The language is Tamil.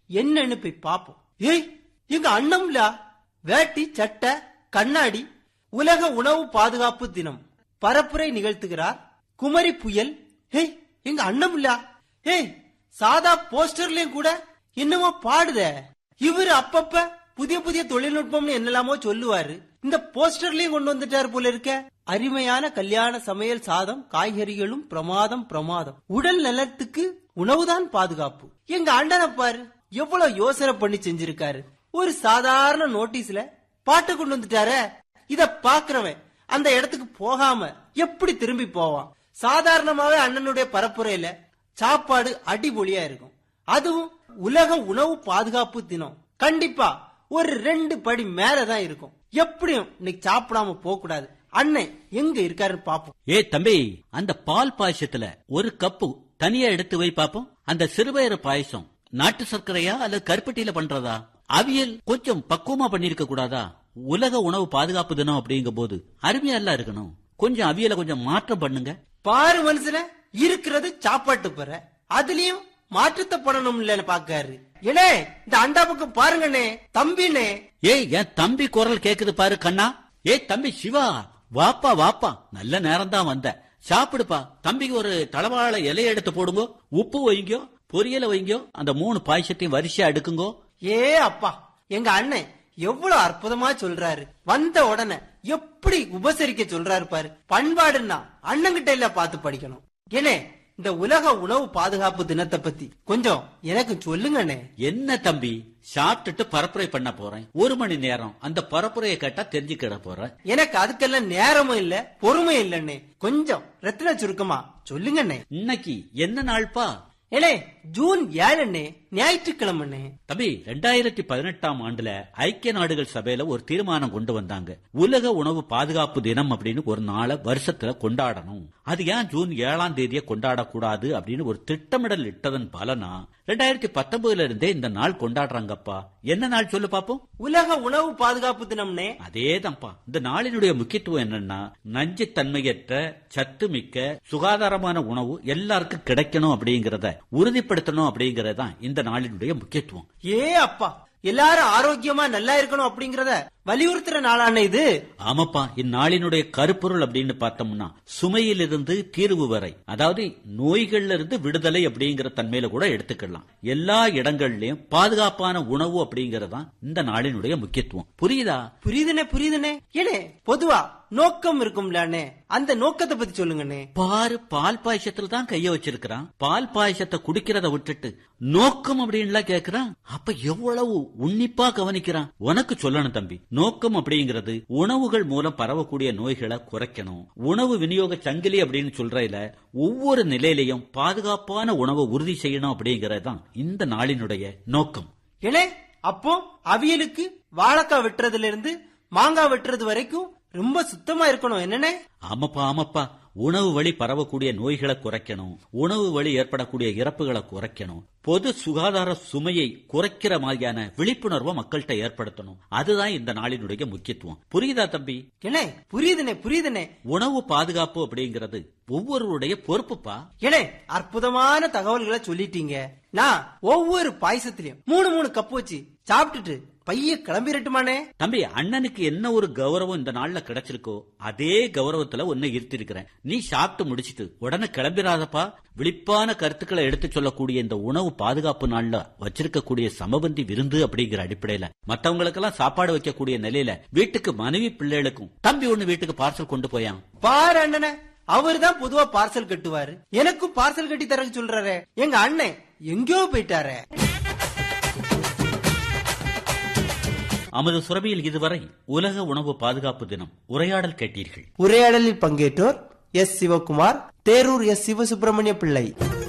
என்னன்னு போய் பாப்போம் ஏய் எங்க அண்ணம்ல வேட்டி சட்டை கண்ணாடி உலக உணவு பாதுகாப்பு தினம் பரப்புரை நிகழ்த்துகிறார் குமரி புயல் ஏய் எங்க அண்ணம்ல ஏய் சாதா போஸ்டர்லயும் கூட என்னமோ பாடுதே இவரு அப்பப்ப புதிய புதிய தொழில்நுட்பம்னு என்னெல்லாமோ சொல்லுவாரு இந்த போஸ்டர்லயும் கொண்டு வந்துட்டாரு போல இருக்க அருமையான கல்யாண சமையல் சாதம் காய்கறிகளும் பிரமாதம் பிரமாதம் உடல் நலத்துக்கு உணவுதான் பாதுகாப்பு எங்க அண்ணனை பாரு எவ்வளவு யோசனை பண்ணி செஞ்சிருக்காரு ஒரு சாதாரண நோட்டீஸ்ல பாட்டு கொண்டு வந்துட்டாரே இத பாக்குறவன் அந்த இடத்துக்கு போகாம எப்படி திரும்பி போவான் சாதாரணமாவே அண்ணனுடைய பரப்புரையில சாப்பாடு அடிபொலியா இருக்கும் அதுவும் உலக உணவு பாதுகாப்பு தினம் கண்டிப்பா ஒரு ரெண்டு படி மேலதான் இருக்கும் எப்படியும் இன்னைக்கு சாப்பிடாம போக கூடாது அண்ணன் எங்க இருக்காருன்னு பாப்போம் ஏ தம்பி அந்த பால் பாயசத்துல ஒரு கப்பு தனியா எடுத்து வை பாப்போம் அந்த சிறுபயறு பாயசம் நாட்டு சர்க்கரையா அல்லது கருப்பட்டியில பண்றதா அவியல் கொஞ்சம் பக்குவமா பண்ணிருக்க கூடாதா உலக உணவு பாதுகாப்பு தினம் அப்படிங்கும் போது அருமையா எல்லாம் இருக்கணும் கொஞ்சம் அவியலை கொஞ்சம் மாற்றம் பண்ணுங்க பாரு மனுஷன இருக்கிறது சாப்பாட்டு பெற அதுலயும் மாற்றத்தை பண்ணணும் இல்ல பாக்காரு ஏனே இந்த அண்டா பக்கம் பாருங்கண்ணே தம்பினே ஏய் என் தம்பி குரல் கேக்குது பாரு கண்ணா ஏய் தம்பி சிவா வாப்பா வாப்பா நல்ல நேரம் தான் வந்த சாப்பிடுப்பா தம்பிக்கு ஒரு தளவாழ இலைய எடுத்து போடுங்கோ உப்பு வைங்கோ பொரியல வைங்கோ அந்த மூணு பாயசத்தையும் வரிசையா அடுக்குங்கோ ஏ அப்பா எங்க அண்ணன் எவ்வளவு அற்புதமா சொல்றாரு வந்த உடனே எப்படி உபசரிக்க சொல்றாரு பாரு பண்பாடுன்னா அண்ணங்கிட்ட இல்ல பார்த்து படிக்கணும் ஏனே இந்த உலக உணவு பாதுகாப்பு தினத்தை பத்தி கொஞ்சம் எனக்கு சொல்லுங்கண்ணே என்ன தம்பி சாப்பிட்டுட்டு பரப்புரை பண்ண போறேன் ஒரு மணி நேரம் அந்த பரப்புரையை கேட்டா தெரிஞ்சுக்கிட போறேன் எனக்கு அதுக்கெல்லாம் நேரமும் இல்ல பொறுமையும் இல்லண்ணே கொஞ்சம் ரத்தின சுருக்கமா சொல்லுங்கண்ணே இன்னைக்கு என்ன நாள்பா ஏனே ஜூன் ஏழுண்ணே ஞாயிற்றுக்கிழமைண்ணே தம்பி ரெண்டாயிரத்தி பதினெட்டாம் ஆண்டுல ஐக்கிய நாடுகள் சபையில ஒரு தீர்மானம் கொண்டு வந்தாங்க உலக உணவு பாதுகாப்பு தினம் அப்படின்னு ஒரு நாளை வருஷத்துல கொண்டாடணும் அது ஏன் ஜூன் ஏழாம் தேதியை கொண்டாடக்கூடாது அப்படின்னு ஒரு திட்டமிடல் இட்டதன் பலனா ரெண்டாயிரத்தி பத்தொன்பதுல இருந்தே இந்த நாள் கொண்டாடுறாங்கப்பா என்ன நாள் சொல்லு பாப்போம் உலக உணவு பாதுகாப்பு தினம்னே அதேதான்ப்பா இந்த நாளினுடைய முக்கியத்துவம் என்னன்னா நஞ்சுத்தன்மையற்ற சத்து மிக்க சுகாதாரமான உணவு எல்லாருக்கும் கிடைக்கணும் அப்படிங்கறத உறுதிப்படுத்தணும் அப்படிங்கறதுதான் இந்த நாளினுடைய முக்கியத்துவம் ஏ அப்பா எல்லாரும் ஆரோக்கியமா நல்லா இருக்கணும் அப்படிங்கறத வலியுறுத்துற நாளான இது ஆமாப்பா இந்நாளினுடைய கருப்பொருள் அப்படின்னு பார்த்தோம்னா சுமையிலிருந்து தீர்வு வரை அதாவது நோய்கள்ல இருந்து விடுதலை அப்படிங்கிற தன்மையில கூட எடுத்துக்கலாம் எல்லா இடங்கள்லயும் பாதுகாப்பான உணவு அப்படிங்கறதுதான் இந்த நாளினுடைய முக்கியத்துவம் புரியுதா புரியுதுனே புரியுதுனே ஏனே பொதுவா நோக்கம் இருக்கும்லண்ணே அந்த நோக்கத்தை பத்தி சொல்லுங்கண்ணே பாரு பால் பாயசத்துல தான் கைய வச்சிருக்கிறான் பால் பாயசத்தை குடிக்கிறத விட்டுட்டு நோக்கம் அப்படின்லாம் கேக்குறான் அப்ப எவ்வளவு உன்னிப்பா கவனிக்கிறான் உனக்கு சொல்லணும் தம்பி நோக்கம் அப்படிங்கிறது உணவுகள் மூலம் பரவக்கூடிய நோய்களை குறைக்கணும் உணவு விநியோக சங்கிலி அப்படின்னு சொல்றதுல ஒவ்வொரு நிலையிலையும் பாதுகாப்பான உணவை உறுதி செய்யணும் அப்படிங்கறது தான் இந்த நாளினுடைய நோக்கம் ஏனே அப்போ அவியலுக்கு வாழைக்காய் வெட்டுறதுல இருந்து மாங்காய் வெட்டுறது வரைக்கும் ரொம்ப சுத்தமா இருக்கணும் என்னனே ஆமாப்பா ஆமாப்பா உணவு வழி பரவக்கூடிய நோய்களை குறைக்கணும் உணவு வழி ஏற்படக்கூடிய இறப்புகளை குறைக்கணும் பொது சுகாதார சுமையை குறைக்கிற மாதிரியான விழிப்புணர்வை மக்கள்கிட்ட ஏற்படுத்தணும் அதுதான் இந்த நாளினுடைய முக்கியத்துவம் புரியுதா தம்பி ஏனே புரியுதுனே புரியுதுனே உணவு பாதுகாப்பு அப்படிங்கிறது ஒவ்வொருவருடைய பொறுப்புப்பா ஏனே அற்புதமான தகவல்களை சொல்லிட்டீங்க நான் ஒவ்வொரு பாயசத்திலயும் மூணு மூணு கப் வச்சு சாப்பிட்டுட்டு பைய கிளம்பிரட்டுமானே தம்பி அண்ணனுக்கு என்ன ஒரு கௌரவம் இந்த நாள்ல கிடைச்சிருக்கோ அதே கௌரவத்துல உன்னை இருத்திருக்கிறேன் நீ சாப்பிட்டு முடிச்சிட்டு உடனே கிளம்பிராதப்பா விழிப்பான கருத்துக்களை எடுத்து சொல்லக்கூடிய இந்த உணவு பாதுகாப்பு நாள்ல வச்சிருக்கக்கூடிய சமபந்தி விருந்து அப்படிங்கிற அடிப்படையில மத்தவங்களுக்கெல்லாம் சாப்பாடு வைக்கக்கூடிய நிலையில வீட்டுக்கு மனைவி பிள்ளைகளுக்கும் தம்பி ஒண்ணு வீட்டுக்கு பார்சல் கொண்டு போயான் பாரு அண்ணனே அவர்தான் பொதுவா பார்சல் கட்டுவாரு எனக்கும் பார்சல் கட்டி தரக்கு சொல்றாரு எங்க அண்ணன் எங்கேயோ போயிட்டாரே அமது சுரபியில் இதுவரை உலக உணவு பாதுகாப்பு தினம் உரையாடல் கேட்டீர்கள் உரையாடலில் பங்கேற்றோர் எஸ் சிவகுமார் தேரூர் எஸ் சிவசுப்பிரமணிய பிள்ளை